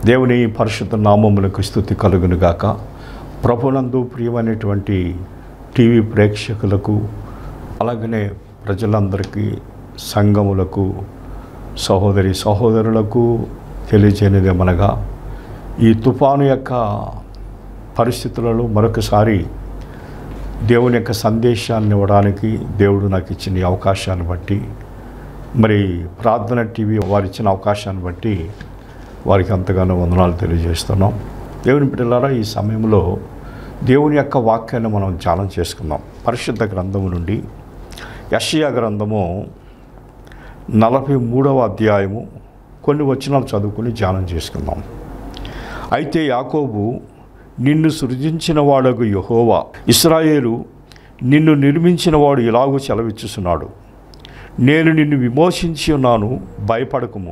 దేవుని పరిశుద్ధ నామములకు స్థుతి కలుగును గాక ప్రభునందు ప్రియమైనటువంటి టీవీ ప్రేక్షకులకు అలాగనే ప్రజలందరికీ సంఘములకు సహోదరి సహోదరులకు తెలియజేయనిదేమనగా ఈ తుఫాను యొక్క పరిస్థితులలో మరొకసారి దేవుని యొక్క సందేశాన్ని ఇవ్వడానికి దేవుడు నాకు ఇచ్చిన ఈ అవకాశాన్ని బట్టి మరి ప్రార్థన టీవీ వారు ఇచ్చిన అవకాశాన్ని బట్టి వారికి అంతగానో వందనాలు తెలియజేస్తున్నాం దేవుని బిడ్డలారా ఈ సమయంలో దేవుని యొక్క వాక్యాన్ని మనం ధ్యానం చేసుకుందాం పరిశుద్ధ గ్రంథము నుండి యషయా గ్రంథము నలభై మూడవ అధ్యాయము కొన్ని వచనాలు చదువుకుని ధ్యానం చేసుకుందాం అయితే యాకోబు నిన్ను సృజించిన వాడగు యహోవా ఇస్రాయేలు నిన్ను నిర్మించిన వాడు ఇలాగూ సెలవిచ్చుచున్నాడు నేను నిన్ను విమోచించి ఉన్నాను భయపడకుము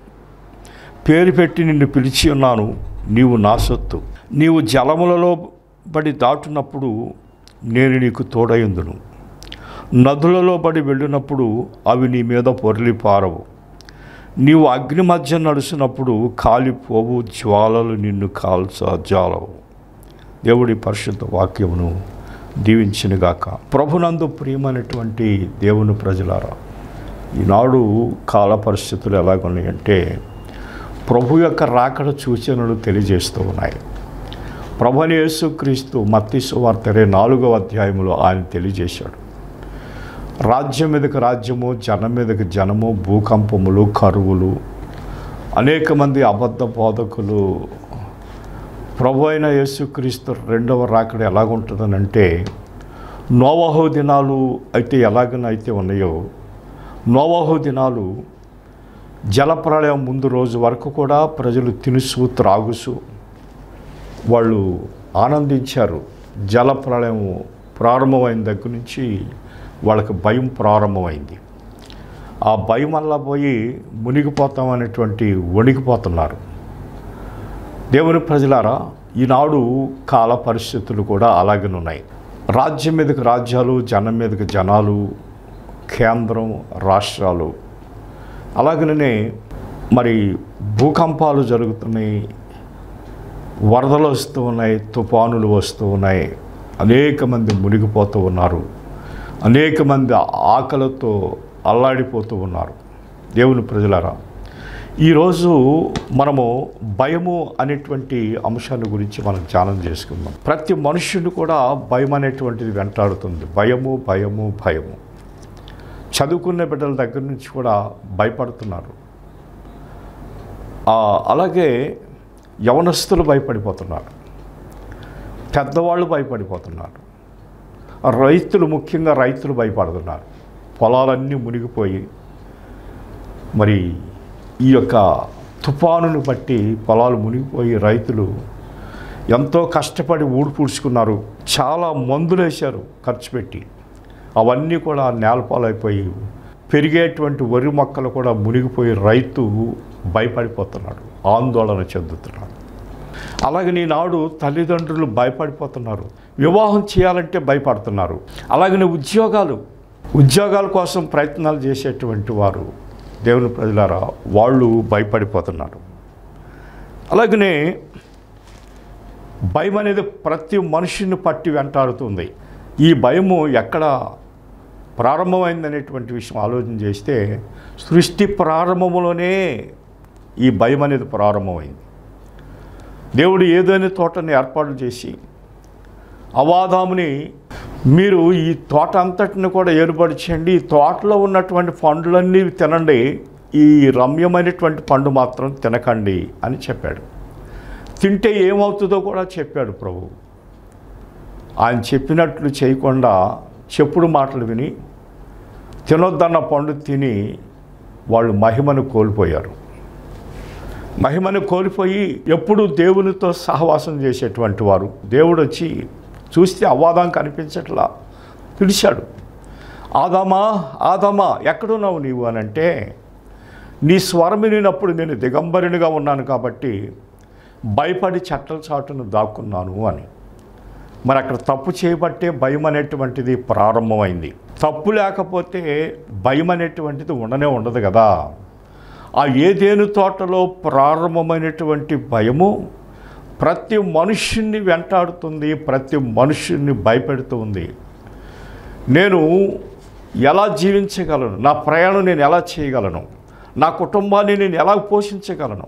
పేరు పెట్టి నిన్ను పిలిచి ఉన్నాను నీవు నా సొత్తు నీవు జలములలో పడి దాటునప్పుడు నేను నీకు తోడయందును నదులలో పడి వెళ్ళినప్పుడు అవి నీ మీద పొరలి పారవు నీవు అగ్ని మధ్య నడుస్తున్నప్పుడు కాలిపోవు జ్వాలలు నిన్ను కాల్చ జాలవు దేవుడి పరిశుద్ధ వాక్యమును దీవించినగాక ప్రభునందు ప్రియమైనటువంటి దేవుని ప్రజలారా ఈనాడు కాల పరిస్థితులు ఎలాగున్నాయంటే ప్రభు యొక్క రాకడ సూచనలు తెలియజేస్తూ ఉన్నాయి ప్రభుని యేసుక్రీస్తు మత్తి సువార్తరే నాలుగవ అధ్యాయంలో ఆయన తెలియజేశాడు రాజ్యం మీదకి రాజ్యము జనం మీదకి జనము భూకంపములు కరువులు అనేక మంది అబద్ధ బోధకులు ప్రభు అయిన యేసుక్రీస్తు రెండవ రాకడ ఎలాగుంటుందనంటే నోవాహు దినాలు అయితే ఎలాగనైతే ఉన్నాయో నోవాహు దినాలు జలప్రళయం ముందు రోజు వరకు కూడా ప్రజలు తినుసు త్రాగుసు వాళ్ళు ఆనందించారు జలప్రళయం ప్రారంభమైన దగ్గర నుంచి వాళ్ళకి భయం ప్రారంభమైంది ఆ భయం వల్ల పోయి మునిగిపోతాం అనేటువంటి వణికిపోతున్నారు దేవుని ప్రజలారా ఈనాడు కాల పరిస్థితులు కూడా అలాగే ఉన్నాయి రాజ్యం మీదకి రాజ్యాలు జనం మీదకి జనాలు కేంద్రం రాష్ట్రాలు అలాగనే మరి భూకంపాలు జరుగుతున్నాయి వరదలు వస్తూ ఉన్నాయి తుఫానులు వస్తూ ఉన్నాయి అనేక మంది మునిగిపోతూ ఉన్నారు అనేక మంది ఆకలితో అల్లాడిపోతూ ఉన్నారు దేవుని ప్రజలారా ఈరోజు మనము భయము అనేటువంటి అంశాల గురించి మనం ధ్యానం చేసుకుందాం ప్రతి మనుష్యుని కూడా భయం అనేటువంటిది వెంటాడుతుంది భయము భయము భయము చదువుకున్న బిడ్డల దగ్గర నుంచి కూడా భయపడుతున్నారు ఆ, అలాగే యవనస్తులు భయపడిపోతున్నారు పెద్దవాళ్ళు భయపడిపోతున్నారు రైతులు ముఖ్యంగా రైతులు భయపడుతున్నారు పొలాలన్నీ మునిగిపోయి మరి ఈ యొక్క తుఫానును బట్టి పొలాలు మునిగిపోయి రైతులు ఎంతో కష్టపడి ఊడిపూడ్చుకున్నారు చాలా మందులు వేశారు ఖర్చు పెట్టి అవన్నీ కూడా నేలపాలైపోయి పెరిగేటువంటి వరి మొక్కలు కూడా మునిగిపోయి రైతు భయపడిపోతున్నాడు ఆందోళన చెందుతున్నాడు అలాగే ఈనాడు తల్లిదండ్రులు భయపడిపోతున్నారు వివాహం చేయాలంటే భయపడుతున్నారు అలాగనే ఉద్యోగాలు ఉద్యోగాల కోసం ప్రయత్నాలు చేసేటువంటి వారు దేవుని ప్రజలారా వాళ్ళు భయపడిపోతున్నారు అలాగనే భయం అనేది ప్రతి మనిషిని పట్టి వెంటాడుతుంది ఈ భయము ఎక్కడ ప్రారంభమైందనేటువంటి విషయం ఆలోచన చేస్తే సృష్టి ప్రారంభంలోనే ఈ భయం అనేది ప్రారంభమైంది దేవుడు ఏదైనా తోటని ఏర్పాటు చేసి అవాదాముని మీరు ఈ తోట అంతటిని కూడా ఏర్పరిచేయండి ఈ తోటలో ఉన్నటువంటి పండ్లన్నీ తినండి ఈ రమ్యమైనటువంటి పండు మాత్రం తినకండి అని చెప్పాడు తింటే ఏమవుతుందో కూడా చెప్పాడు ప్రభు ఆయన చెప్పినట్లు చేయకుండా చెప్పుడు మాటలు విని తినొద్దన్న పండు తిని వాళ్ళు మహిమను కోల్పోయారు మహిమను కోల్పోయి ఎప్పుడు దేవునితో సహవాసం చేసేటువంటి వారు దేవుడు వచ్చి చూస్తే అవాదం కనిపించట్లా పిలిచాడు ఆదామా ఆదామా ఎక్కడున్నావు నీవు అని అంటే నీ స్వరం వినినప్పుడు నేను దిగంబరినిగా ఉన్నాను కాబట్టి భయపడి చట్టల చాటును దాక్కున్నాను అని మరి అక్కడ తప్పు చేయబట్టే భయం అనేటువంటిది ప్రారంభమైంది తప్పు లేకపోతే భయం అనేటువంటిది ఉండనే ఉండదు కదా ఆ ఏదేను తోటలో ప్రారంభమైనటువంటి భయము ప్రతి మనుష్యుణ్ణి వెంటాడుతుంది ప్రతి మనుష్యుణ్ణి భయపెడుతుంది నేను ఎలా జీవించగలను నా ప్రయాణం నేను ఎలా చేయగలను నా కుటుంబాన్ని నేను ఎలా పోషించగలను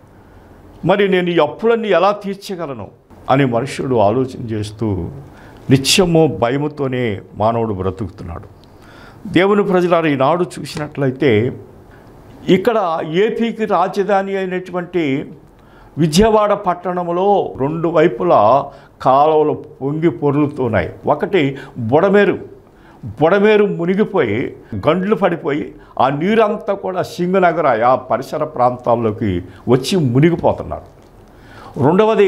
మరి నేను ఈ అప్పులన్నీ ఎలా తీర్చగలను అని మనుషుడు ఆలోచన చేస్తూ నిత్యము భయముతోనే మానవుడు బ్రతుకుతున్నాడు దేవుని ప్రజలారు ఈనాడు చూసినట్లయితే ఇక్కడ ఏపీకి రాజధాని అయినటువంటి విజయవాడ పట్టణంలో రెండు వైపులా కాలువలు పొంగి పొర్లుతున్నాయి ఒకటి బుడమేరు బుడమేరు మునిగిపోయి గండ్లు పడిపోయి ఆ నీరంతా కూడా సింగనగర ఆ పరిసర ప్రాంతాల్లోకి వచ్చి మునిగిపోతున్నారు రెండవది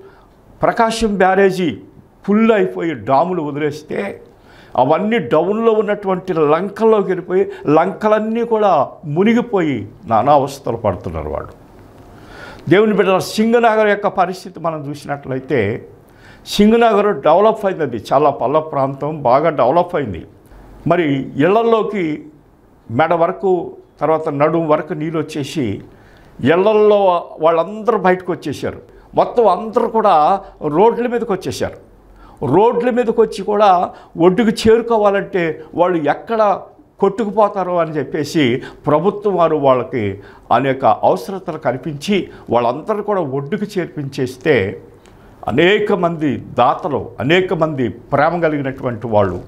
ప్రకాశం బ్యారేజీ ఫుల్ అయిపోయి డాములు వదిలేస్తే అవన్నీ డౌన్లో ఉన్నటువంటి లంకల్లోకి వెళ్ళిపోయి లంకలన్నీ కూడా మునిగిపోయి నానా అవస్థలు పడుతున్నారు వాళ్ళు దేవుని బిడ్డల సింగనగర్ యొక్క పరిస్థితి మనం చూసినట్లయితే సింగనగర్ డెవలప్ అయింది అది చాలా పల్ల ప్రాంతం బాగా డెవలప్ అయింది మరి ఇళ్లలోకి మెడ వరకు తర్వాత నడుం వరకు నీళ్ళు వచ్చేసి ఇళ్లల్లో వాళ్ళందరూ బయటకు వచ్చేసారు మొత్తం అందరూ కూడా రోడ్ల మీదకి వచ్చేసారు రోడ్ల మీదకి వచ్చి కూడా ఒడ్డుకు చేరుకోవాలంటే వాళ్ళు ఎక్కడ కొట్టుకుపోతారో అని చెప్పేసి ప్రభుత్వం వారు వాళ్ళకి అనేక అవసరతలు కల్పించి వాళ్ళందరూ కూడా ఒడ్డుకు చేర్పించేస్తే అనేక మంది దాతలు అనేక మంది ప్రేమ కలిగినటువంటి వాళ్ళు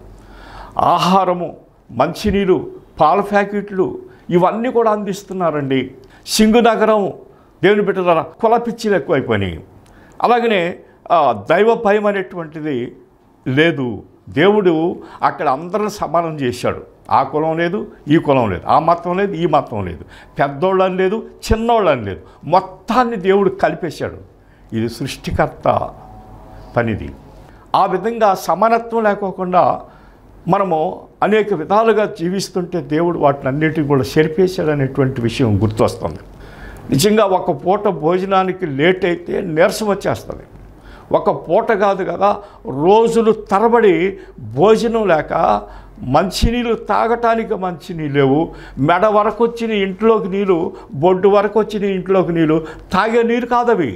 ఆహారము మంచినీరు పాల ప్యాకెట్లు ఇవన్నీ కూడా అందిస్తున్నారండి సింగు నగరం దేవుని బిడ్డల కుల పిచ్చిలు ఎక్కువైపోయినాయి అలాగనే ఆ, దైవ భయం అనేటువంటిది లేదు దేవుడు అక్కడ అందరిని సమానం చేశాడు ఆ కులం లేదు ఈ కులం లేదు ఆ మతం లేదు ఈ మతం లేదు పెద్దోళ్ళని లేదు చిన్నోళ్ళని లేదు మొత్తాన్ని దేవుడు కలిపేశాడు ఇది సృష్టికర్త పనిది ఆ విధంగా సమానత్వం లేకోకుండా మనము అనేక విధాలుగా జీవిస్తుంటే దేవుడు వాటిని అన్నిటిని కూడా చెరిపేశాడు అనేటువంటి విషయం గుర్తొస్తుంది నిజంగా ఒక పూట భోజనానికి లేట్ అయితే నీరసం వచ్చేస్తుంది ఒక పూట కాదు కదా రోజులు తరబడి భోజనం లేక మంచినీళ్ళు తాగటానికి మంచినీళ్ళు లేవు మెడ వరకు వచ్చిన ఇంట్లోకి నీళ్ళు బొడ్డు వరకు వచ్చిన ఇంట్లోకి నీళ్ళు తాగే నీరు కాదవి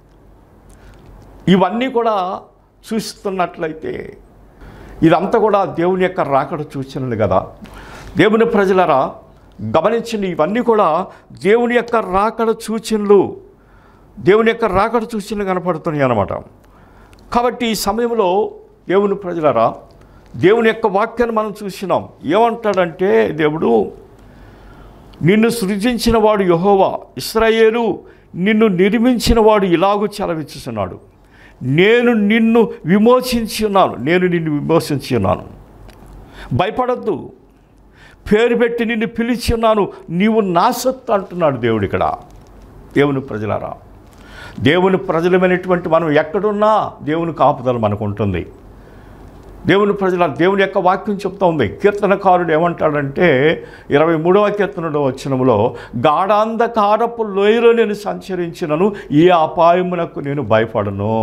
ఇవన్నీ కూడా చూస్తున్నట్లయితే ఇదంతా కూడా దేవుని యొక్క రాకడ సూచనలు కదా దేవుని ప్రజలరా గమనించండి ఇవన్నీ కూడా దేవుని యొక్క రాకడ సూచనలు దేవుని యొక్క రాకడ సూచనలు కనపడుతున్నాయి అన్నమాట కాబట్టి ఈ సమయంలో దేవుని ప్రజలరా దేవుని యొక్క వాక్యాన్ని మనం చూసినాం ఏమంటాడంటే దేవుడు నిన్ను సృజించిన వాడు యహోవా ఇస్రాయేలు నిన్ను నిర్మించిన వాడు ఇలాగూ చెలవిచ్చుచున్నాడు నేను నిన్ను విమోచించి ఉన్నాను నేను నిన్ను విమోచించి ఉన్నాను భయపడద్దు పేరు పెట్టి నిన్ను పిలిచి ఉన్నాను నీవు నా సొత్తు అంటున్నాడు దేవుడు ఇక్కడ దేవుని ప్రజలారా దేవుని ప్రజలమైనటువంటి మనం ఎక్కడున్నా దేవుని కాపుదల మనకు ఉంటుంది దేవుని ప్రజల దేవుని యొక్క వాక్యం చెప్తా ఉంది కీర్తనకారుడు ఏమంటాడంటే ఇరవై మూడవ కీర్తనలో వచ్చినములో గాఢాంధకారపు లోయలో నేను సంచరించినను ఈ అపాయమునకు నేను భయపడను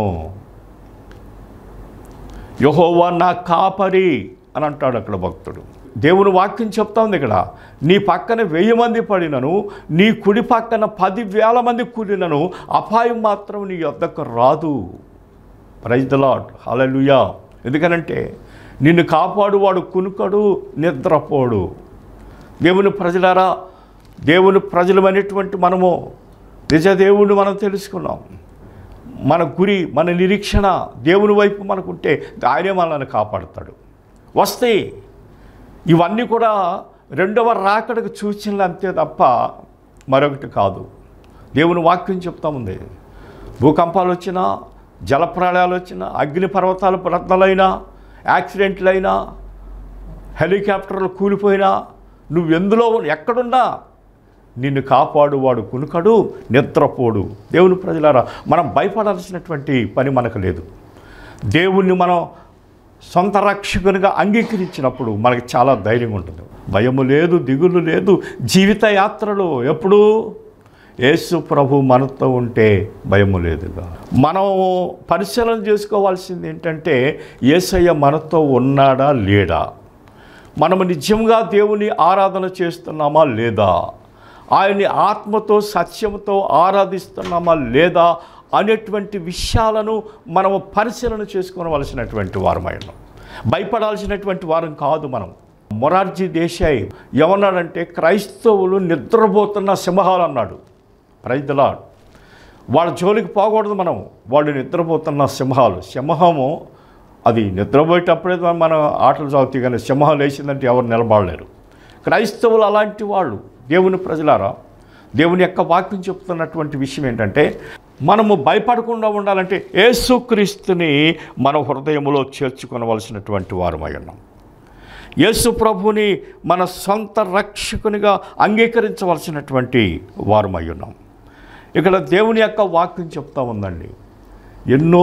యహోవా నా కాపరి అని అంటాడు అక్కడ భక్తుడు దేవుని వాక్యం చెప్తా ఉంది ఇక్కడ నీ పక్కన వెయ్యి మంది పడినను నీ కుడి పక్కన పది వేల మంది కూడినను అపాయం మాత్రం నీ వద్దకు రాదు ప్రైజ్ ద లాడ్ హలలుయా ఎందుకనంటే నిన్ను కాపాడువాడు కునుకడు నిద్రపోడు దేవుని ప్రజలారా దేవుని ప్రజలమైనటువంటి మనము నిజ దేవుణ్ణి మనం తెలుసుకున్నాం మన గురి మన నిరీక్షణ దేవుని వైపు మనకుంటే ఆయనే మనల్ని కాపాడుతాడు వస్తే ఇవన్నీ కూడా రెండవ రాకడకు సూచనలు అంతే తప్ప మరొకటి కాదు దేవుని వాక్యం చెప్తా ఉంది భూకంపాలు వచ్చినా జలప్రళయాలు వచ్చినా అగ్ని పర్వతాలు ప్రద్దలైనా యాక్సిడెంట్లైనా హెలికాప్టర్లు కూలిపోయినా నువ్వు ఎందులో ఎక్కడున్నా నిన్ను కాపాడువాడు కునుకడు నిద్రపోడు దేవుని ప్రజలారా మనం భయపడాల్సినటువంటి పని మనకు లేదు దేవుణ్ణి మనం సొంత రక్షకునిగా అంగీకరించినప్పుడు మనకి చాలా ధైర్యం ఉంటుంది భయము లేదు దిగులు లేదు జీవిత యాత్రలో ఎప్పుడు యేసు ప్రభు మనతో ఉంటే భయము లేదుగా మనం పరిశీలన చేసుకోవాల్సింది ఏంటంటే యేసయ్య మనతో ఉన్నాడా లేడా మనము నిజంగా దేవుని ఆరాధన చేస్తున్నామా లేదా ఆయన్ని ఆత్మతో సత్యంతో ఆరాధిస్తున్నామా లేదా అనేటువంటి విషయాలను మనము పరిశీలన చేసుకోవలసినటువంటి వారమై ఉన్నాం భయపడాల్సినటువంటి వారం కాదు మనం మొరార్జీ దేశాయ్ ఏమన్నాడంటే క్రైస్తవులు నిద్రపోతున్న సింహాలు అన్నాడు ప్రైజ్లా వాళ్ళ జోలికి పోకూడదు మనం వాళ్ళు నిద్రపోతున్న సింహాలు సింహము అది నిద్రపోయేటప్పుడే మనం ఆటలు సాగుతాయి కానీ సింహం లేచిందంటే ఎవరు నిలబడలేరు క్రైస్తవులు అలాంటి వాళ్ళు దేవుని ప్రజలారా దేవుని యొక్క వాక్యం చెప్తున్నటువంటి విషయం ఏంటంటే మనము భయపడకుండా ఉండాలంటే యేసుక్రీస్తుని మన హృదయంలో చేర్చుకొనవలసినటువంటి వారమై ఉన్నాం యేసు ప్రభుని మన సొంత రక్షకునిగా అంగీకరించవలసినటువంటి వారమై ఉన్నాం ఇక్కడ దేవుని యొక్క వాక్యం చెప్తా ఉందండి ఎన్నో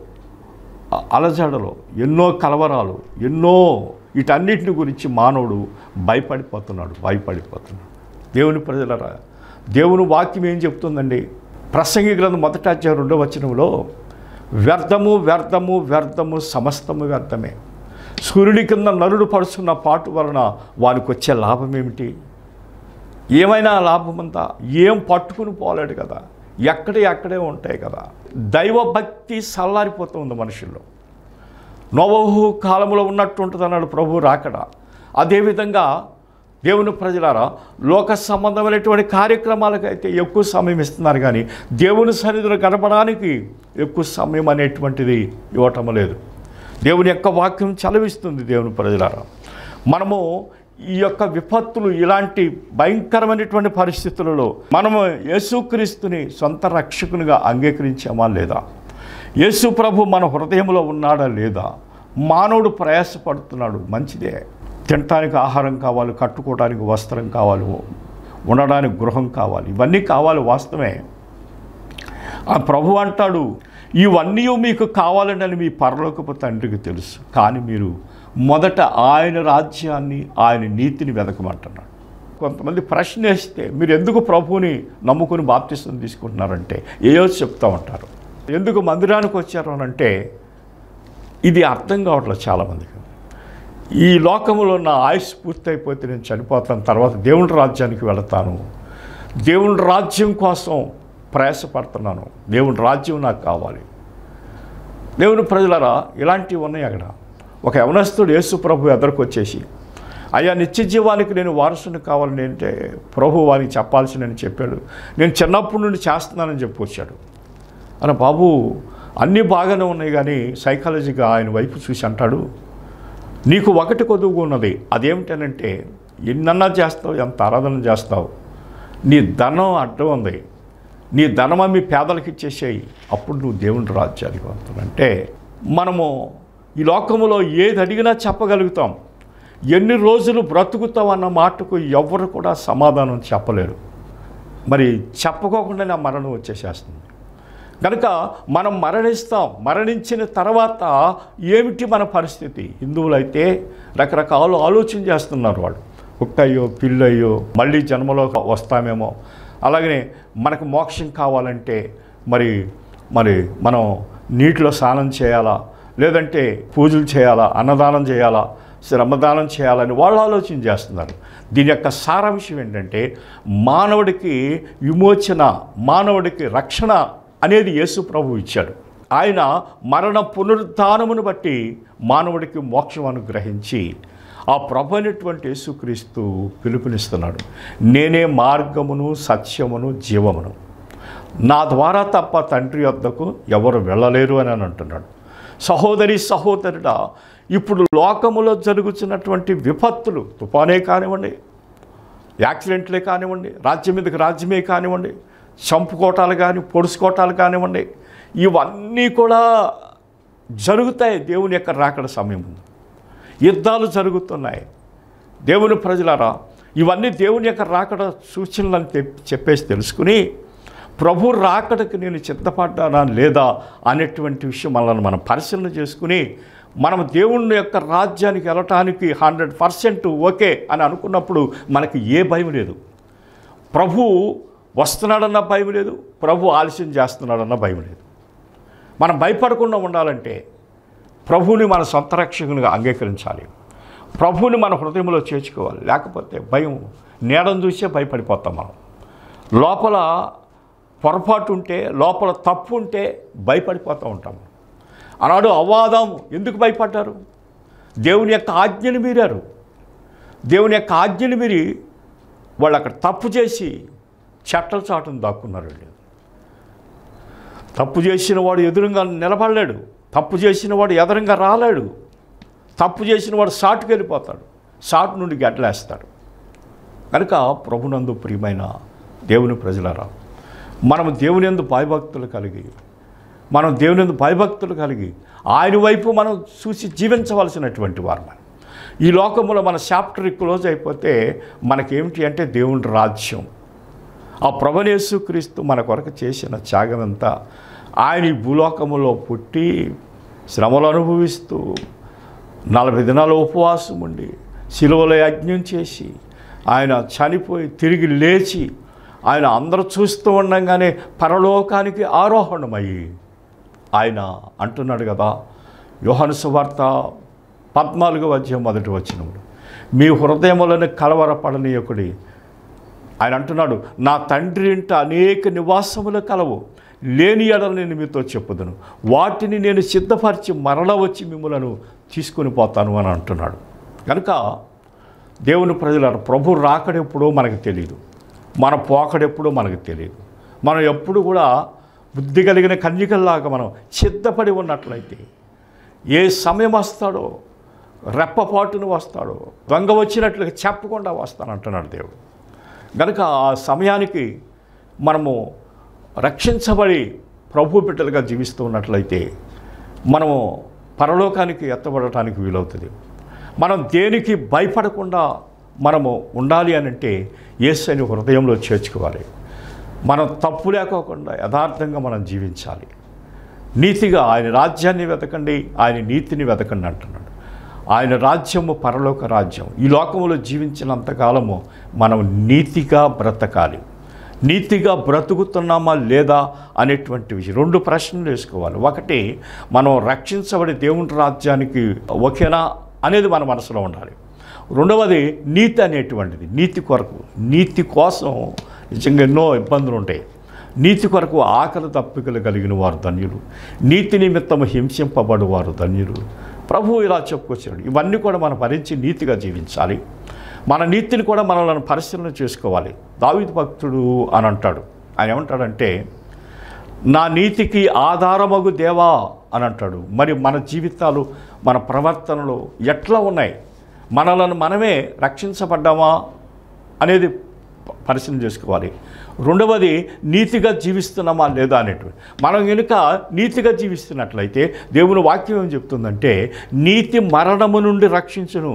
అ- అలజడలు ఎన్నో కలవరాలు ఎన్నో వీటన్నిటిని గురించి మానవుడు భయపడిపోతున్నాడు భయపడిపోతున్నాడు దేవుని ప్రజలరా దేవుని వాక్యం ఏం చెప్తుందండి ప్రసంగి గ్రంథం మొదట అధ్యాయం రెండో వచనంలో వ్యర్థము వ్యర్థము వ్యర్థము సమస్తము వ్యర్థమే సూర్యుడి కింద నరుడు పడుచున్న పాటు వలన వానికి వచ్చే లాభం ఏమిటి ఏమైనా లాభమంతా ఏం పట్టుకుని పోలేడు కదా ఎక్కడే అక్కడే ఉంటాయి కదా దైవభక్తి సల్లారిపోతుంది మనుషుల్లో నోవహు కాలంలో ఉన్నట్టు ఉంటుంది అన్నాడు ప్రభు రాకడ అదేవిధంగా దేవుని ప్రజలారా లోక సంబంధమైనటువంటి కార్యక్రమాలకైతే ఎక్కువ సమయం ఇస్తున్నారు కానీ దేవుని సన్నిధిలో గడపడానికి ఎక్కువ సమయం అనేటువంటిది ఇవ్వటం లేదు దేవుని యొక్క వాక్యం చలవిస్తుంది దేవుని ప్రజలారా మనము ఈ యొక్క విపత్తులు ఇలాంటి భయంకరమైనటువంటి పరిస్థితులలో మనము యేసుక్రీస్తుని సొంత రక్షకునిగా అంగీకరించామా లేదా యేసు ప్రభు మన హృదయంలో ఉన్నాడా లేదా మానవుడు ప్రయాసపడుతున్నాడు మంచిదే తినటానికి ఆహారం కావాలి కట్టుకోవడానికి వస్త్రం కావాలి ఉండడానికి గృహం కావాలి ఇవన్నీ కావాలి వాస్తవమే ఆ ప్రభు అంటాడు ఇవన్నీ మీకు కావాలని మీ పరలోకపు తండ్రికి తెలుసు కానీ మీరు మొదట ఆయన రాజ్యాన్ని ఆయన నీతిని వెతకమంటున్నాడు కొంతమంది ప్రశ్న వేస్తే మీరు ఎందుకు ప్రభువుని నమ్ముకుని బాప్తిసం తీసుకుంటున్నారంటే ఏయో చెప్తా ఉంటారు ఎందుకు మందిరానికి వచ్చారు అని అంటే ఇది అర్థం కావట్లేదు చాలామందికి ఈ లోకంలో నా ఆయుష్ పూర్తయిపోతే నేను చనిపోతాను తర్వాత దేవుని రాజ్యానికి వెళతాను దేవుని రాజ్యం కోసం ప్రయాసపడుతున్నాను దేవుని రాజ్యం నాకు కావాలి దేవుని ప్రజలరా ఇలాంటివి ఉన్నాయి అక్కడ ఒక యవనస్తుడు యేసు ప్రభు ఎదురుకు వచ్చేసి అయ్యా నిత్య జీవానికి నేను వారసుని కావాలని అంటే ప్రభు వారికి చెప్పాల్సి నేను చెప్పాడు నేను చిన్నప్పటి నుండి చేస్తున్నానని చెప్పి వచ్చాడు అన్న బాబు అన్నీ బాగానే ఉన్నాయి కానీ సైకాలజీగా ఆయన వైపు చూసి అంటాడు నీకు ఒకటి కొదువుగా ఉన్నది అదేమిటనంటే ఎన్నన్నా చేస్తావు ఎంత ఆరాధన చేస్తావు నీ ధనం అడ్డం ఉంది నీ ధనం అమ్మి పేదలకు ఇచ్చేసేయి అప్పుడు నువ్వు దేవుని రాజ్యానికి వస్తావు అంటే మనము ఈ లోకములో ఏది అడిగినా చెప్పగలుగుతాం ఎన్ని రోజులు బ్రతుకుతాం అన్న మాటకు ఎవరు కూడా సమాధానం చెప్పలేరు మరి చెప్పకోకుండానే ఆ మరణం వచ్చేసేస్తుంది కనుక మనం మరణిస్తాం మరణించిన తర్వాత ఏమిటి మన పరిస్థితి హిందువులైతే రకరకాల ఆలోచన చేస్తున్నారు వాళ్ళు కుక్కయ్యో పిల్లయ్యో మళ్ళీ జన్మలో వస్తామేమో అలాగనే మనకు మోక్షం కావాలంటే మరి మరి మనం నీటిలో స్నానం చేయాలా లేదంటే పూజలు చేయాలా అన్నదానం చేయాలా శ్రమదానం చేయాలని వాళ్ళు ఆలోచన చేస్తున్నారు దీని యొక్క సారాంశం ఏంటంటే మానవుడికి విమోచన మానవుడికి రక్షణ అనేది యేసు ప్రభు ఇచ్చాడు ఆయన మరణ పునరుద్ధానమును బట్టి మానవుడికి మోక్షం అనుగ్రహించి ఆ ప్రభు అయినటువంటి యేసుక్రీస్తు పిలుపునిస్తున్నాడు నేనే మార్గమును సత్యమును జీవమును నా ద్వారా తప్ప తండ్రి వద్దకు ఎవరు వెళ్ళలేరు అని అని అంటున్నాడు సహోదరి సహోదరుడా ఇప్పుడు లోకములో జరుగుతున్నటువంటి విపత్తులు తుఫానే కానివ్వండి యాక్సిడెంట్లే కానివ్వండి రాజ్యం మీదకి రాజ్యమే కానివ్వండి చంపుకోటాలు కానీ పొడుచుకోటాలు కానివ్వండి ఇవన్నీ కూడా జరుగుతాయి దేవుని యొక్క రాకడ సమయం యుద్ధాలు జరుగుతున్నాయి దేవుని ప్రజలారా ఇవన్నీ దేవుని యొక్క రాకడ సూచనలను తెప్- చెప్పేసి తెలుసుకుని ప్రభు రాకడకి నేను సిద్ధపడ్డానా లేదా అనేటువంటి విషయం మనల్ని మనం పరిశీలన చేసుకుని మనం దేవుని యొక్క రాజ్యానికి వెళ్ళటానికి హండ్రెడ్ పర్సెంట్ ఓకే అని అనుకున్నప్పుడు మనకి ఏ భయం లేదు ప్రభు వస్తున్నాడన్న భయం లేదు ప్రభు ఆలస్యం చేస్తున్నాడన్న భయం లేదు మనం భయపడకుండా ఉండాలంటే ప్రభువుని మన సొంత రక్షకునిగా అంగీకరించాలి ప్రభువుని మన హృదయంలో చేర్చుకోవాలి లేకపోతే భయం నీడను చూసే భయపడిపోతాం మనం లోపల పొరపాటు ఉంటే లోపల తప్పు ఉంటే భయపడిపోతూ ఉంటాము ఆనాడు అవాదం ఎందుకు భయపడ్డారు దేవుని యొక్క ఆజ్ఞని మీరారు దేవుని యొక్క ఆజ్ఞని మీరి వాళ్ళు అక్కడ తప్పు చేసి చెట్టల చాటును దాక్కున్నారు వీళ్ళు తప్పు చేసిన వాడు ఎదురుగా నిలబడలేడు తప్పు చేసిన వాడు ఎదురుగా రాలేడు తప్పు చేసిన వాడు సాటుకు వెళ్ళిపోతాడు సాటు నుండి గడ్డలేస్తాడు కనుక ప్రభునందు ప్రియమైన దేవుని ప్రజలరా మనం దేవుని ఎందు భయభక్తులు కలిగి మనం దేవుని ఎందు భయభక్తులు కలిగి ఆయన వైపు మనం చూసి జీవించవలసినటువంటి వారు మనం ఈ లోకంలో మన చాప్టర్ క్లోజ్ అయిపోతే మనకేమిటి అంటే దేవుని రాజ్యం ఆ ప్రభునేసు క్రీస్తు మన కొరకు చేసిన త్యాగమంతా ఆయన ఈ భూలోకములో పుట్టి శ్రమలు అనుభవిస్తూ నలభై దినాల ఉపవాసం ఉండి శిలువలో యజ్ఞం చేసి ఆయన చనిపోయి తిరిగి లేచి ఆయన అందరూ చూస్తూ ఉండగానే పరలోకానికి ఆరోహణమయ్యి ఆయన అంటున్నాడు కదా యోహాను సువార్త పద్నాలుగో అధ్యాయం మొదటి వచ్చినప్పుడు మీ హృదయములను కలవరపడనీయకుడి ఆయన అంటున్నాడు నా తండ్రి ఇంట అనేక నివాసములు కలవు లేని ఎడల నేను మీతో చెప్పుదును వాటిని నేను సిద్ధపరిచి మరల వచ్చి మిమ్మలను తీసుకొని పోతాను అని అంటున్నాడు కనుక దేవుని ప్రజల ప్రభు రాకడెప్పుడో మనకు తెలియదు మన పోకడెప్పుడో మనకు తెలియదు మనం ఎప్పుడు కూడా బుద్ధి కలిగిన కన్యకల్లాగా మనం సిద్ధపడి ఉన్నట్లయితే ఏ సమయం వస్తాడో రెప్పపాటును వస్తాడో దొంగ వచ్చినట్లుగా చెప్పకుండా వస్తానంటున్నాడు దేవుడు కనుక ఆ సమయానికి మనము రక్షించబడి ప్రభు బిడ్డలుగా జీవిస్తూ ఉన్నట్లయితే మనము పరలోకానికి ఎత్తబడటానికి వీలవుతుంది మనం దేనికి భయపడకుండా మనము ఉండాలి అని అంటే యేసుని హృదయంలో చేర్చుకోవాలి మనం తప్పు లేకోకుండా యథార్థంగా మనం జీవించాలి నీతిగా ఆయన రాజ్యాన్ని వెతకండి ఆయన నీతిని వెతకండి అంటున్నాడు ఆయన రాజ్యము పరలోక రాజ్యం ఈ లోకంలో జీవించినంతకాలము మనం నీతిగా బ్రతకాలి నీతిగా బ్రతుకుతున్నామా లేదా అనేటువంటి విషయం రెండు ప్రశ్నలు వేసుకోవాలి ఒకటి మనం రక్షించబడి దేవుని రాజ్యానికి ఒకేనా అనేది మన మనసులో ఉండాలి రెండవది నీతి అనేటువంటిది నీతి కొరకు నీతి కోసం నిజంగా ఎన్నో ఇబ్బందులు ఉంటాయి నీతి కొరకు ఆకలి తప్పికలు కలిగిన వారు ధన్యులు నీతి నిమిత్తము హింసింపబడు వారు ధన్యులు ప్రభు ఇలా చెప్పుకొచ్చాడు ఇవన్నీ కూడా మనం భరించి నీతిగా జీవించాలి మన నీతిని కూడా మనల్ని పరిశీలన చేసుకోవాలి దావిద భక్తుడు అని అంటాడు ఆయన ఏమంటాడంటే నా నీతికి ఆధారమగు దేవా అని అంటాడు మరి మన జీవితాలు మన ప్రవర్తనలు ఎట్లా ఉన్నాయి మనలను మనమే రక్షించబడ్డామా అనేది ప- పరిశీలన చేసుకోవాలి రెండవది నీతిగా జీవిస్తున్నామా లేదా అనేటువంటి మనం కనుక నీతిగా జీవిస్తున్నట్లయితే దేవుని వాక్యం ఏం చెప్తుందంటే నీతి మరణము నుండి రక్షించును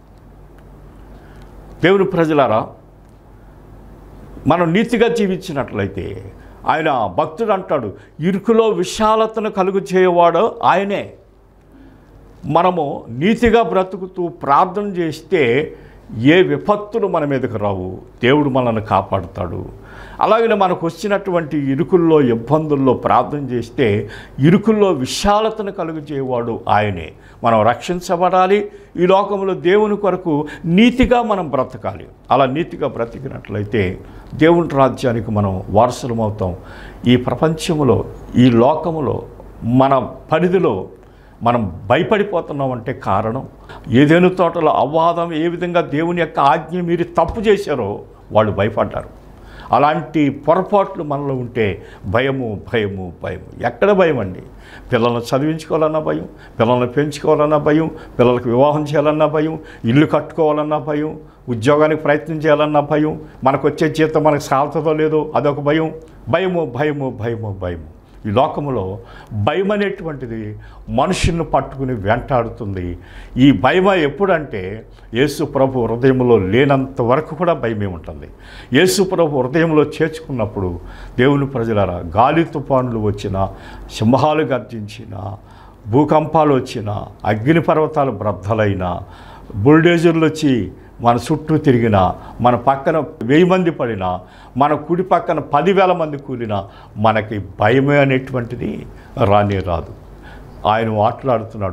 దేవుని ప్రజలారా మనం నీతిగా జీవించినట్లయితే ఆయన భక్తుడు అంటాడు ఇరుకులో విశాలతను కలుగు చేయవాడు ఆయనే మనము నీతిగా బ్రతుకుతూ ప్రార్థన చేస్తే ఏ విపత్తులు మన మీదకు రావు దేవుడు మనల్ని కాపాడుతాడు అలాగే మనకు వచ్చినటువంటి ఇరుకుల్లో ఇబ్బందుల్లో ప్రార్థన చేస్తే ఇరుకుల్లో విశాలతను కలుగు చేయవాడు ఆయనే మనం రక్షించబడాలి ఈ లోకంలో దేవుని కొరకు నీతిగా మనం బ్రతకాలి అలా నీతిగా బ్రతికినట్లయితే దేవుని రాజ్యానికి మనం వారసులమవుతాం ఈ ప్రపంచంలో ఈ లోకములో మన పరిధిలో మనం భయపడిపోతున్నామంటే కారణం ఏదేను తోటలో అవ్వాదం ఏ విధంగా దేవుని యొక్క ఆజ్ఞ మీరు తప్పు చేశారో వాళ్ళు భయపడ్డారు అలాంటి పొరపాట్లు మనలో ఉంటే భయము భయము భయము ఎక్కడ భయం అండి పిల్లల్ని చదివించుకోవాలన్నా భయం పిల్లల్ని పెంచుకోవాలన్నా భయం పిల్లలకు వివాహం చేయాలన్నా భయం ఇల్లు కట్టుకోవాలన్నా భయం ఉద్యోగానికి ప్రయత్నం చేయాలన్నా భయం మనకు వచ్చే జీతం మనకు సాగుతుందో లేదో అదొక భయం భయము భయము భయము భయము ఈ లోకములో భయం అనేటువంటిది మనుషులను పట్టుకుని వెంటాడుతుంది ఈ భయం ఎప్పుడంటే యేసు ప్రభు హృదయంలో లేనంత వరకు కూడా భయమే ఉంటుంది యేసు ప్రభు హృదయంలో చేర్చుకున్నప్పుడు దేవుని ప్రజలారా గాలి తుఫానులు వచ్చిన సింహాలు గర్జించిన భూకంపాలు వచ్చిన అగ్ని పర్వతాలు బ్రద్దలైన బుల్డేజర్లు వచ్చి మన చుట్టూ తిరిగిన మన పక్కన వెయ్యి మంది పడినా మన కుడి పక్కన పదివేల మంది కూలినా మనకి భయమే అనేటువంటిది రానే రాదు ఆయన మాట్లాడుతున్నాడు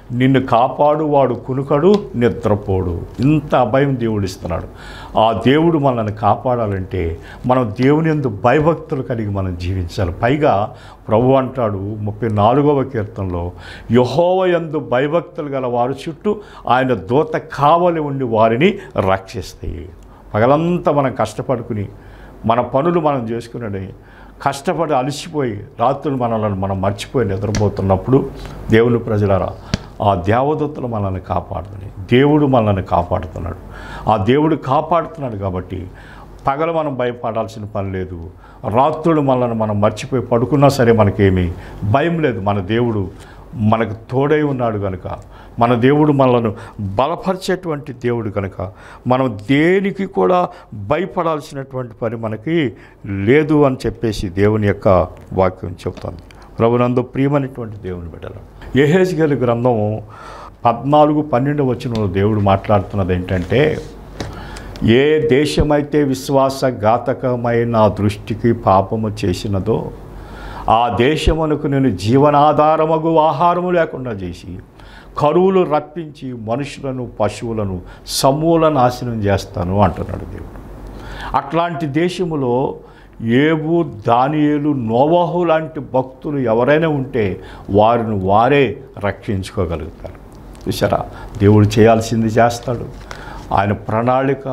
నిన్ను కాపాడు వాడు కునుకడు నిద్రపోడు ఇంత అభయం దేవుడు ఇస్తున్నాడు ఆ దేవుడు మనల్ని కాపాడాలంటే మనం దేవుని ఎందు భయభక్తులు కలిగి మనం జీవించాలి పైగా ప్రభు అంటాడు ముప్పై నాలుగవ కీర్తనలో యహోవ యందు భయభక్తులు గల వారి చుట్టూ ఆయన దూత కావలి ఉండి వారిని రక్షిస్తాయి పగలంతా మనం కష్టపడుకుని మన పనులు మనం చేసుకుని కష్టపడి అలసిపోయి రాత్రులు మనల్ని మనం మర్చిపోయి నిద్రపోతున్నప్పుడు దేవుని ప్రజలరా ఆ దేవదత్తులు మనల్ని కాపాడుతున్నాయి దేవుడు మనల్ని కాపాడుతున్నాడు ఆ దేవుడు కాపాడుతున్నాడు కాబట్టి పగలు మనం భయపడాల్సిన పని లేదు రాత్రులు మనల్ని మనం మర్చిపోయి పడుకున్నా సరే మనకేమీ భయం లేదు మన దేవుడు మనకు తోడై ఉన్నాడు కనుక మన దేవుడు మనలను బలపరిచేటువంటి దేవుడు కనుక మనం దేనికి కూడా భయపడాల్సినటువంటి పని మనకి లేదు అని చెప్పేసి దేవుని యొక్క వాక్యం చెప్తుంది ప్రభునందు ప్రియమైనటువంటి దేవుని బిడ్డలు ఏహెజ్గేల్ గ్రంథం పద్నాలుగు పన్నెండు వచ్చిన దేవుడు మాట్లాడుతున్నది ఏంటంటే ఏ దేశమైతే విశ్వాసఘాతకమైన నా దృష్టికి పాపము చేసినదో ఆ దేశమునకు నేను జీవనాధారమగు ఆహారము లేకుండా చేసి కరువులు రప్పించి మనుషులను పశువులను సమూల నాశనం చేస్తాను అంటున్నాడు దేవుడు అట్లాంటి దేశములో ఏబు దానియేలు నోవాహు లాంటి భక్తులు ఎవరైనా ఉంటే వారిని వారే రక్షించుకోగలుగుతారు చూసారా దేవుడు చేయాల్సింది చేస్తాడు ఆయన ప్రణాళిక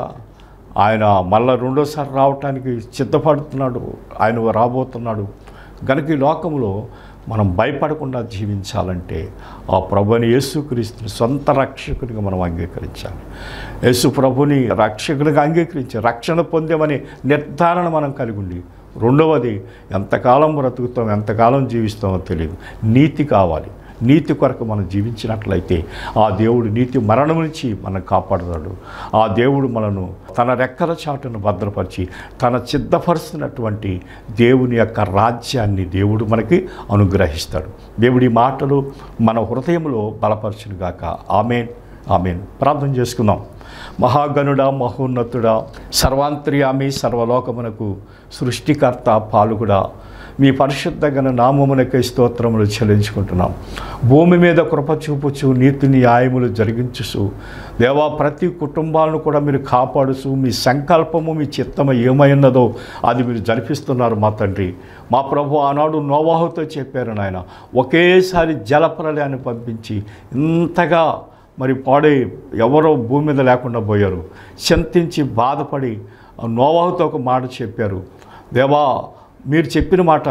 ఆయన మళ్ళా రెండోసారి రావటానికి సిద్ధపడుతున్నాడు ఆయన రాబోతున్నాడు కనుక ఈ లోకంలో మనం భయపడకుండా జీవించాలంటే ఆ ప్రభుని యేసుక్రీస్తుని సొంత రక్షకునిగా మనం అంగీకరించాలి యేసు ప్రభుని రక్షకునిగా అంగీకరించి రక్షణ పొందామనే నిర్ధారణ మనం కలిగి ఉండి రెండవది ఎంతకాలం బ్రతుకుతాం ఎంతకాలం జీవిస్తామో తెలియదు నీతి కావాలి నీతి కొరకు మనం జీవించినట్లయితే ఆ దేవుడు నీతి మరణం నుంచి మనం కాపాడుతాడు ఆ దేవుడు మనను తన రెక్కల చాటును భద్రపరిచి తన సిద్ధపరుస్తున్నటువంటి దేవుని యొక్క రాజ్యాన్ని దేవుడు మనకి అనుగ్రహిస్తాడు దేవుడి మాటలు మన హృదయంలో బలపరచునుగాక ఆమెన్ ఆమెన్ ప్రార్థన చేసుకుందాం మహాగణుడా మహోన్నతుడా సర్వాంతర్యామి సర్వలోకమునకు సృష్టికర్త పాలుగుడా మీ పరిశుద్ధ గణ నామమునకై స్తోత్రములు చెల్లించుకుంటున్నాం భూమి మీద కృప చూపుచు నీతి న్యాయములు జరిగించుచు దేవా ప్రతి కుటుంబాలను కూడా మీరు కాపాడుచు మీ సంకల్పము మీ చిత్తము ఏమైనదో అది మీరు జరిపిస్తున్నారు మా తండ్రి మా ప్రభు ఆనాడు నోవాహుతో చెప్పారు నాయన ఒకేసారి జలప్రలయాన్ని పంపించి ఇంతగా మరి పాడై ఎవరో భూమి మీద లేకుండా పోయారు చింతించి బాధపడి నోవాహుతో ఒక మాట చెప్పారు దేవా మీరు చెప్పిన మాట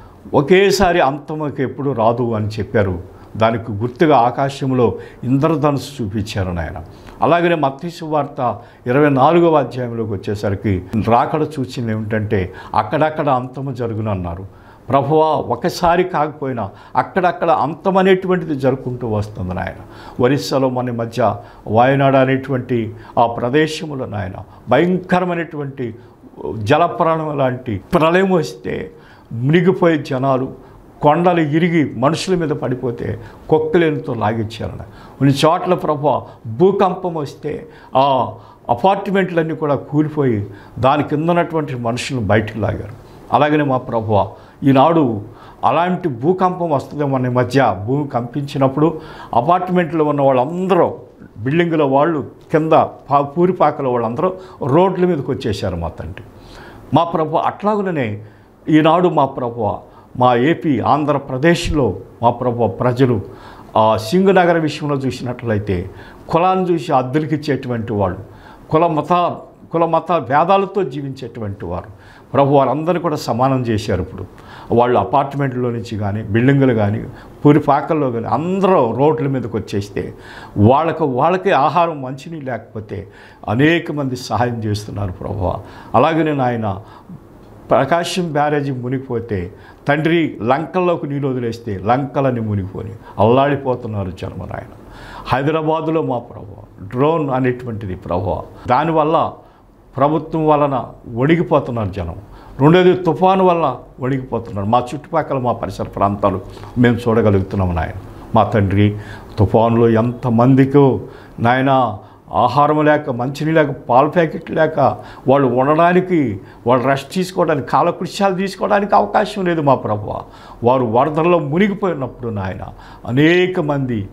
ఒకేసారి అంతమకి ఎప్పుడు రాదు అని చెప్పారు దానికి గుర్తుగా ఆకాశంలో ఇంద్రధనుసు చూపించారు నాయన అలాగనే మత్తీసు వార్త ఇరవై నాలుగవ అధ్యాయంలోకి వచ్చేసరికి రాకడ సూచనలు ఏమిటంటే అక్కడక్కడ అంతము జరుగునన్నారు ప్రభువా ఒకసారి కాకపోయినా అక్కడక్కడ అంతం అనేటువంటిది జరుపుకుంటూ వస్తుంది నాయన ఒరిస్సాలో మన మధ్య వాయనాడు అనేటువంటి ఆ ప్రదేశంలో నాయన భయంకరమైనటువంటి జలప్రాణం లాంటి ప్రళయం వస్తే మునిగిపోయే జనాలు కొండలు ఇరిగి మనుషుల మీద పడిపోతే కొక్కలేనితో లాగిచ్చారన్న కొన్ని చోట్ల ప్రభు భూకంపం వస్తే ఆ అపార్ట్మెంట్లన్నీ కూడా కూలిపోయి దాని కింద ఉన్నటువంటి మనుషులను బయటికి లాగారు అలాగనే మా ప్రభు ఈనాడు అలాంటి భూకంపం వస్తుంది మన మధ్య భూమి కంపించినప్పుడు అపార్ట్మెంట్లో ఉన్న వాళ్ళందరూ బిల్డింగుల వాళ్ళు కింద పా పూరిపాకల వాళ్ళందరూ రోడ్ల మీదకి వచ్చేసారు మా తండ్రి మా ప్రభు అట్లాగనే ఈనాడు మా ప్రభు మా ఏపీ ఆంధ్రప్రదేశ్లో మా ప్రభు ప్రజలు ఆ సింగనగర విషయంలో చూసినట్లయితే కులాన్ని చూసి అద్దెలకిచ్చేటువంటి వాళ్ళు కుల మత కుల మత భేదాలతో జీవించేటువంటి వారు ప్రభు వారందరినీ కూడా సమానం చేశారు ఇప్పుడు వాళ్ళు అపార్ట్మెంట్లో నుంచి కానీ బిల్డింగులు కానీ పూరిపాకల్లో కానీ అందరూ రోడ్ల మీదకి వచ్చేస్తే వాళ్ళకు వాళ్ళకి ఆహారం మంచినీళ్ళు లేకపోతే అనేక మంది సహాయం చేస్తున్నారు ప్రభు అలాగనే నాయన ప్రకాశం బ్యారేజీ మునిగిపోతే తండ్రి లంకల్లోకి నీళ్ళు వదిలేస్తే లంకలని మునిగిపోయి అల్లాడిపోతున్నారు జన్మనాయన హైదరాబాదులో మా ప్రభు డ్రోన్ అనేటువంటిది ప్రభు దానివల్ల ప్రభుత్వం వలన వణిగిపోతున్నారు జనం రెండోది తుఫాను వల్ల వణిగిపోతున్నారు మా చుట్టుపక్కల మా పరిసర ప్రాంతాలు మేము చూడగలుగుతున్నాం నాయన మా తండ్రి తుఫానులో ఎంతమందికో నాయన ఆహారం లేక మంచినీళ్ళు లేక పాల ప్యాకెట్ లేక వాళ్ళు ఉండడానికి వాళ్ళు రెస్ట్ తీసుకోవడానికి కాలకృత్యాలు తీసుకోవడానికి అవకాశం లేదు మా ప్రభు వారు వరదల్లో మునిగిపోయినప్పుడు నాయన అనేక మంది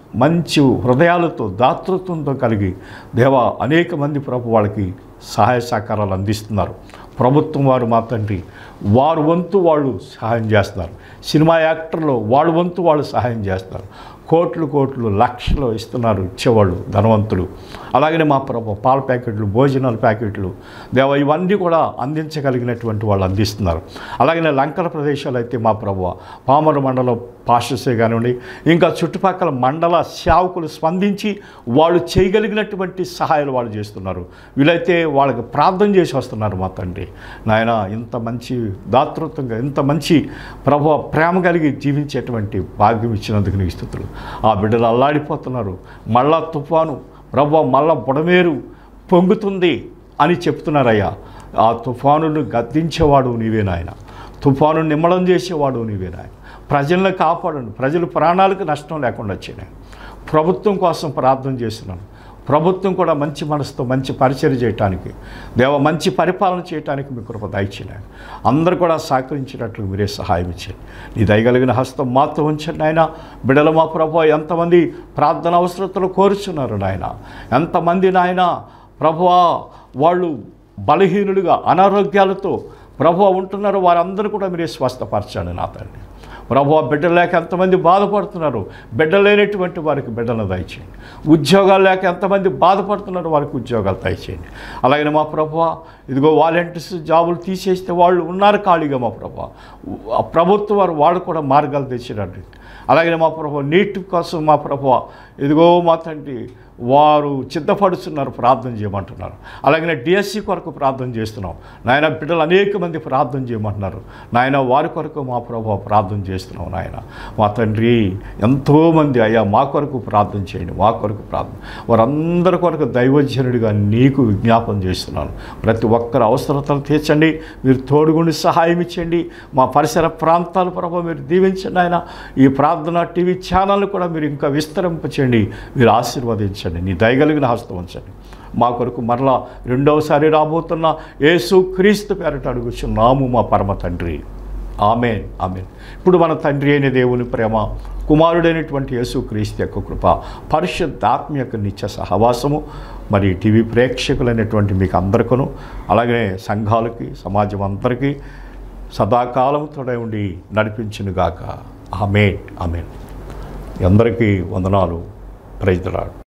మంచి హృదయాలతో దాతృత్వంతో కలిగి దేవా అనేక మంది ప్రభు వాళ్ళకి సహాయ సహకారాలు అందిస్తున్నారు ప్రభుత్వం వారు మా తండ్రి వారు వంతు వాళ్ళు సహాయం చేస్తున్నారు సినిమా యాక్టర్లు వాళ్ళ వంతు వాళ్ళు సహాయం చేస్తారు కోట్లు కోట్లు లక్షలు ఇస్తున్నారు ఇచ్చేవాళ్ళు ధనవంతులు అలాగనే మా ప్రభు పాల ప్యాకెట్లు భోజనాల ప్యాకెట్లు దేవ ఇవన్నీ కూడా అందించగలిగినటువంటి వాళ్ళు అందిస్తున్నారు అలాగనే లంకల ప్రదేశాలు అయితే మా ప్రభు పామర మండలం పాస్టర్సే కానివ్వండి ఇంకా చుట్టుపక్కల మండల సేవకులు స్పందించి వాళ్ళు చేయగలిగినటువంటి సహాయాలు వాళ్ళు చేస్తున్నారు వీళ్ళైతే వాళ్ళకి ప్రార్థన చేసి వస్తున్నారు మా తండ్రి నాయన ఇంత మంచి దాతృత్వంగా ఇంత మంచి ప్రభు ప్రేమ కలిగి జీవించేటువంటి భాగ్యం ఇచ్చినందుకు నీకు స్థుతులు ఆ బిడ్డలు అల్లాడిపోతున్నారు మళ్ళా తుఫాను ప్రభు మళ్ళా బుడమేరు పొంగుతుంది అని చెప్తున్నారయ్యా ఆ తుఫానును గద్దించేవాడు నీవే నాయన తుఫాను నిమ్మడం చేసేవాడు నీవే నాయన ప్రజలను కాపాడండి ప్రజలు ప్రాణాలకు నష్టం లేకుండా వచ్చినాయి ప్రభుత్వం కోసం ప్రార్థన చేస్తున్నాను ప్రభుత్వం కూడా మంచి మనసుతో మంచి పరిచయం చేయటానికి దేవ మంచి పరిపాలన చేయటానికి మీ కృప దయచేయండి అందరూ కూడా సహకరించినట్లు మీరే సహాయం ఇచ్చేయండి నీ దయగలిగిన హస్తం మాతో ఉంచండి నాయన బిడల మా ప్రభు ఎంతమంది ప్రార్థన అవసరతలు కోరుచున్నారు నాయన ఎంతమంది నాయన ప్రభువా వాళ్ళు బలహీనులుగా అనారోగ్యాలతో ప్రభు ఉంటున్నారు వారందరూ కూడా మీరే స్వస్థపరచండి నా తండ్రి ప్రభు బిడ్డలు లేక ఎంతమంది బాధపడుతున్నారు బిడ్డ లేనటువంటి వారికి బిడ్డలను దయచేయండి ఉద్యోగాలు లేక ఎంతమంది బాధపడుతున్నారు వారికి ఉద్యోగాలు దయచేయండి అలాగే మా ప్రభు ఇదిగో వాలంటీర్స్ జాబులు తీసేస్తే వాళ్ళు ఉన్నారు ఖాళీగా మా ప్రభు ఆ ప్రభుత్వం వారు వాళ్ళు కూడా మార్గాలు తెచ్చినట్టు అలాగే మా ప్రభు నీటి కోసం మా ప్రభు ఇదిగో మా తండ్రి వారు సిద్ధపడుతున్నారు ప్రార్థన చేయమంటున్నారు అలాగే డిఎస్సి కొరకు ప్రార్థన చేస్తున్నాం నాయన బిడ్డలు అనేక మంది ప్రార్థన చేయమంటున్నారు నాయన వారి కొరకు మా ప్రభు ప్రార్థన చేస్తున్నాం నాయన మా తండ్రి ఎంతోమంది అయ్యా మా కొరకు ప్రార్థన చేయండి మా కొరకు ప్రార్థన వారందరి కొరకు దైవజనుడిగా నీకు విజ్ఞాపన చేస్తున్నాను ప్రతి ఒక్కరి అవసరతలు తీర్చండి మీరు తోడుగుండి సహాయం ఇచ్చండి మా పరిసర ప్రాంతాల ప్రభావ మీరు దీవించండి ఆయన ఈ ప్రార్థన టీవీ ఛానల్ కూడా మీరు ఇంకా విస్తరింపచేయండి మీరు ఆశీర్వదించండి నీ దయగలిగిన హస్తం ఉంచండి మా కొరకు మరలా రెండవసారి రాబోతున్న యేసు క్రీస్తు పేరట అడుగుచున్నాము మా పరమ తండ్రి ఆమెన్ ఆమెన్ ఇప్పుడు మన తండ్రి అయిన దేవుని ప్రేమ కుమారుడైనటువంటి యేసు క్రీస్తు యొక్క కృప పరిశుద్ధాత్మ యొక్క నిత్య సహవాసము మరి టీవీ ప్రేక్షకులైనటువంటి మీకు అందరికను అలాగే సంఘాలకి సమాజం అందరికీ సదాకాలం తోడే ఉండి నడిపించునుగాక ఆమెన్ ఆమెన్ అందరికీ వందనాలు ప్రైజ్లాడు